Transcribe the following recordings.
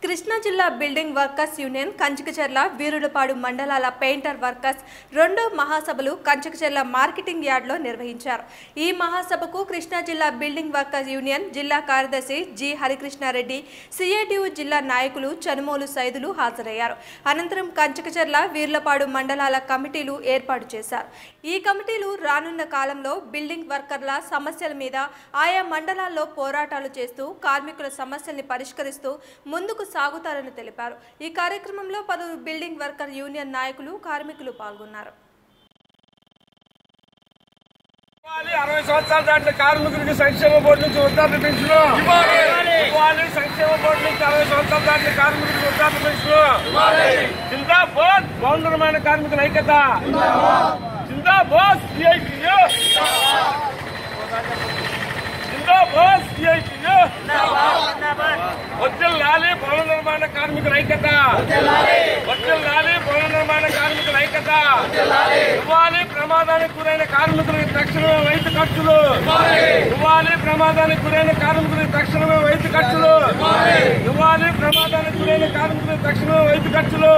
కృష్ణా జిల్లా building workers union Kanchikacherla Veerulapadu మండలాల painter workers రెండో మహాసభలు కంచికచర్ల మార్కెటింగ్ యార్డ్లో నిర్వహించారు ఈ మహాసభకు కృష్ణా జిల్లా బిల్డింగ్ వర్కర్స్ యూనియన్ జిల్లా కార్యదర్శి జి హరికృష్ణారెడ్డి సిఐటియు జిల్లా నాయకులు చనుమోలు సైదులు హాజరయ్యారు అనంతరం కంచికచర్ల వీర్లపాడు మండలాల కమిటీలు ఏర్పాటు చేశారు ఈ కమిటీలు రానున్న కాలంలో బిల్డింగ్ వర్కర్ల సమస్యల మీద ఆయా మండలాల్లో పోరాటాలు చేస్తూ కార్మికుల సమస్యల్ని పరిష్కరిస్తూ ముందుకు సాగుతారని తెలిపారు ఈ కార్యక్రమంలో పలువురు బిల్డింగ్ వర్కర్ యూనియన్ నాయకులు కార్మికులు పాల్గొన్నారు ఇవ్వాలి అరవై సంవత్సరాలు దాటిన కార్మికులకి సంక్షేమ బోర్డు నుంచి వృద్ధాప్య పెన్షన్ ఇవ్వాలి సంక్షేమ బోర్డు నుంచి అరవై సంవత్సరాలు దాటిన కార్మికులకి వృద్ధాప్య పెన్షన్ జిందాబాద్ బౌండరమైన కార్మికుల ఐక్యత జిందాబాద్ సిఐటియు జిందాబాద్ సిఐటియు వద్దెల్ లాలి భవన నిర్మాణ కార్మికుల ఐక్యత వద్దెల్ లాలి భవన నిర్మాణ కార్మికుల ఐక్యత ఇవ్వాలి ప్రమాదానికి గురైన కార్మికులకు తక్షణమే వైద్య ఖర్చులు ఇవ్వాలి ప్రమాదానికి గురైన కార్మికులకు తక్షణమే వైద్య ఖర్చులు ఇవ్వాలి ప్రమాదానికి గురైన కార్మికులకు తక్షణమే వైద్య ఖర్చులు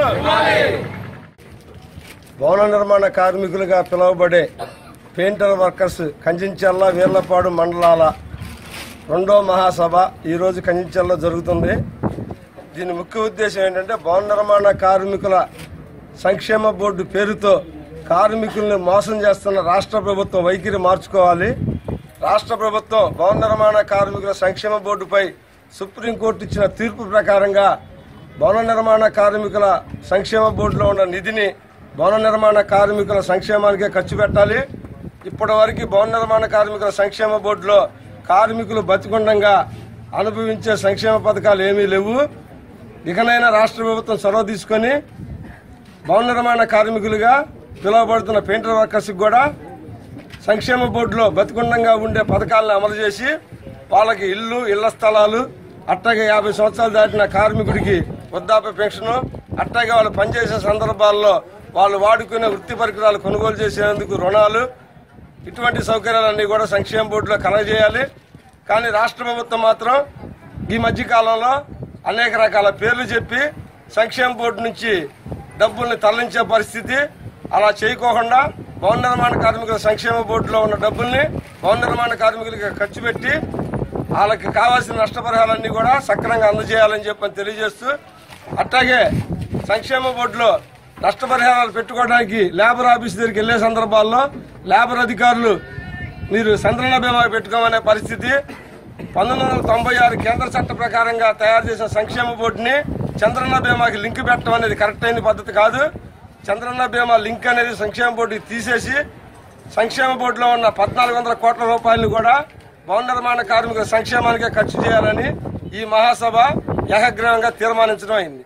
భవన నిర్మాణ కార్మికులుగా పిలువబడే పెయింటర్ వర్కర్స్ కంచించర్ల వీర్లపాడు మండలాల రెండో మహాసభ ఈరోజు కంచించర్లో జరుగుతుంది దీని ముఖ్య ఉద్దేశం ఏంటంటే భవన నిర్మాణ కార్మికుల సంక్షేమ బోర్డు పేరుతో కార్మికుల్ని మోసం చేస్తున్న రాష్ట్ర ప్రభుత్వం వైఖరి మార్చుకోవాలి రాష్ట్ర ప్రభుత్వం భవన నిర్మాణ కార్మికుల సంక్షేమ బోర్డుపై సుప్రీంకోర్టు ఇచ్చిన తీర్పు ప్రకారంగా భవన నిర్మాణ కార్మికుల సంక్షేమ బోర్డులో ఉన్న నిధిని భవన నిర్మాణ కార్మికుల సంక్షేమానికే ఖర్చు పెట్టాలి ఇప్పటి వరకు భవన నిర్మాణ కార్మికుల సంక్షేమ బోర్డులో కార్మికులు బతికుండంగా అనుభవించే సంక్షేమ పథకాలు ఏమీ లేవు ఇకనైనా రాష్ట్ర ప్రభుత్వం చొరవ తీసుకొని భవన నిర్మాణ కార్మికులుగా పిలువబడుతున్న పెయింటర్ వర్కర్స్కి కూడా సంక్షేమ బోర్డులో బతికుండంగా ఉండే పథకాలను అమలు చేసి వాళ్ళకి ఇల్లు ఇళ్ల స్థలాలు అట్టాగే యాభై సంవత్సరాలు దాటిన కార్మికుడికి వృద్ధాప్య పెన్షన్ అట్టాగే వాళ్ళు పనిచేసే సందర్భాల్లో వాళ్ళు వాడుకునే వృత్తి పరికరాలు కొనుగోలు చేసేందుకు రుణాలు ఇటువంటి సౌకర్యాలన్నీ కూడా సంక్షేమ బోర్డులో కలగజేయాలి కానీ రాష్ట్ర ప్రభుత్వం మాత్రం ఈ మధ్య కాలంలో అనేక రకాల పేర్లు చెప్పి సంక్షేమ బోర్డు నుంచి డబ్బుల్ని తరలించే పరిస్థితి అలా చేయకోకుండా భవన నిర్మాణ కార్మికుల సంక్షేమ బోర్డులో ఉన్న డబ్బుల్ని భవన నిర్మాణ కార్మికులకి ఖర్చు పెట్టి వాళ్ళకి కావాల్సిన నష్టపరిహారాలన్నీ కూడా సక్రమంగా అందజేయాలని చెప్పని తెలియజేస్తూ అట్లాగే సంక్షేమ బోర్డులో నష్టపరిహారాలు పెట్టుకోవడానికి లేబర్ ఆఫీస్ దగ్గరికి వెళ్లే సందర్భాల్లో లేబర్ అధికారులు మీరు చంద్రన బీమా పెట్టుకోమనే పరిస్థితి పంతొమ్మిది వందల తొంభై ఆరు కేంద్ర చట్ట ప్రకారంగా తయారు చేసిన సంక్షేమ బోర్డుని చంద్రన్న బీమాకి లింక్ పెట్టడం అనేది కరెక్ట్ అయిన పద్ధతి కాదు చంద్రన్న బీమా లింక్ అనేది సంక్షేమ బోర్డుకి తీసేసి సంక్షేమ బోర్డులో ఉన్న పద్నాలుగు వందల కోట్ల రూపాయలను కూడా భవన నిర్మాణ కార్మికుల సంక్షేమానికే ఖర్చు చేయాలని ఈ మహాసభ ఏకగ్రీవంగా తీర్మానించడం అయింది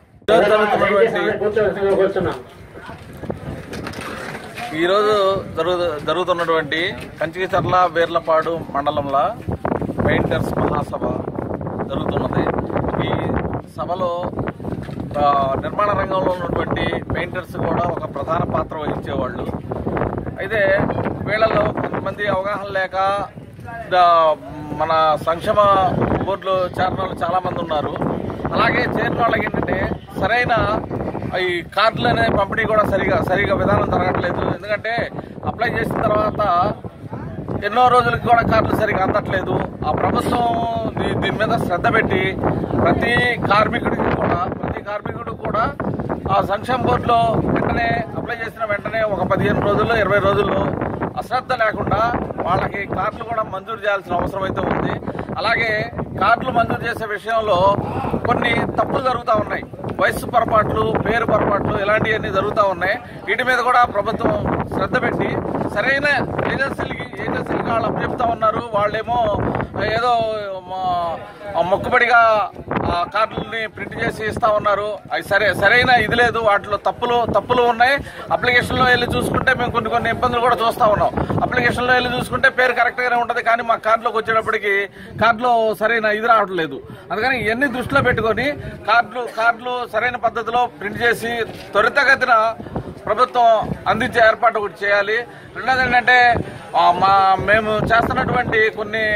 ఈరోజు జరుగు జరుగుతున్నటువంటి కంచికచర్ల వేర్లపాడు మండలంలో పెయింటర్స్ మహాసభ జరుగుతున్నది ఈ సభలో ఆ, నిర్మాణ రంగంలో ఉన్నటువంటి పెయింటర్స్ కూడా ఒక ప్రధాన పాత్ర వహించేవాళ్ళు అయితే వీళ్ళలో కొంతమంది అవగాహన లేక ద- మన సంక్షేమ బోర్డులో చేరిన వాళ్ళు చాలా మంది ఉన్నారు అలాగే చేరిన వాళ్ళకి ఏంటంటే సరైన ఈ కార్డులు అనే పంపిణీ కూడా సరిగా సరిగా విధానం జరగట్లేదు ఎందుకంటే అప్లై చేసిన తర్వాత ఎన్నో రోజులకి కూడా కార్డులు సరిగా అందట్లేదు ఆ ప్రభుత్వం దీ- దీని మీద శ్రద్ధ పెట్టి ప్రతి కార్మికుడికి కూడా ప్రతి కార్మికుడు కూడా ఆ సంక్షేమ బోర్డులో వెంటనే అప్లై చేసిన వెంటనే ఒక పదిహేను రోజుల్లో ఇరవై రోజుల్లో అశ్రద్ధ లేకుండా వాళ్ళకి కార్డులు కూడా మంజూరు చేయాల్సిన అవసరం అయితే ఉంది అలాగే కార్డులు మంజూరు చేసే విషయంలో కొన్ని తప్పులు జరుగుతూ ఉన్నాయి వయస్సు పొరపాట్లు పేరు పొరపాట్లు ఇలాంటివన్నీ జరుగుతూ ఉన్నాయి వీటి మీద కూడా ప్రభుత్వం శ్రద్ధ పెట్టి సరైన ఏజెన్సీలకి ఏజెన్సీలకి వాళ్ళు చెప్తా ఉన్నారు వాళ్ళేమో ఏదో మా- మొక్కుబడిగా ఆ కార్డులని ప్రింట్ చేసి ఇస్తా ఉన్నారు అవి సరే సరైన ఇది లేదు వాటిలో తప్పులు తప్పులు ఉన్నాయి అప్లికేషన్లో వెళ్ళి చూసుకుంటే మేము కొన్ని కొన్ని ఇబ్బందులు కూడా చూస్తా ఉన్నాం అప్లికేషన్లో వెళ్ళి చూసుకుంటే పేరు కరెక్ట్ గానే ఉంటది కానీ మా కార్డులోకి వచ్చేటప్పటికి కార్డులో సరైన ఇది రావట్లేదు అందుకని ఇవన్నీ దృష్టిలో పెట్టుకొని కార్డులు కార్డులు సరైన పద్ధతిలో ప్రింట్ చేసి త్వరితగతిన ప్రభుత్వం అందించే ఏర్పాటు ఒకటి చేయాలి రెండోది ఏంటంటే ఆ, మా మేము చేస్తున్నటువంటి కొన్ని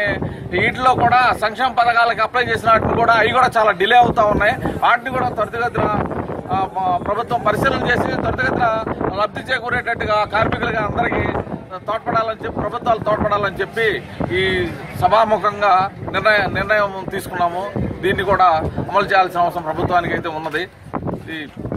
వీటిలో కూడా సంక్షేమ పథకాలకు అప్లై చేసిన వాటిని కూడా అవి కూడా చాలా డిలే అవుతా ఉన్నాయి వాటిని కూడా త్వరితగతిన ఆ, మా ప్రభుత్వం పరిశీలన చేసి త్వరితగతిన లబ్ధి చేకూరేటట్టుగా కార్మికులుగా అందరికీ తోడ్పడాలని చెప్పి ప్రభుత్వాలు తోడ్పడాలని చెప్పి ఈ సభాముఖంగా నిర్ణయ నిర్ణయం తీసుకున్నాము దీన్ని కూడా అమలు చేయాల్సిన అవసరం ప్రభుత్వానికి అయితే ఉన్నది ఈ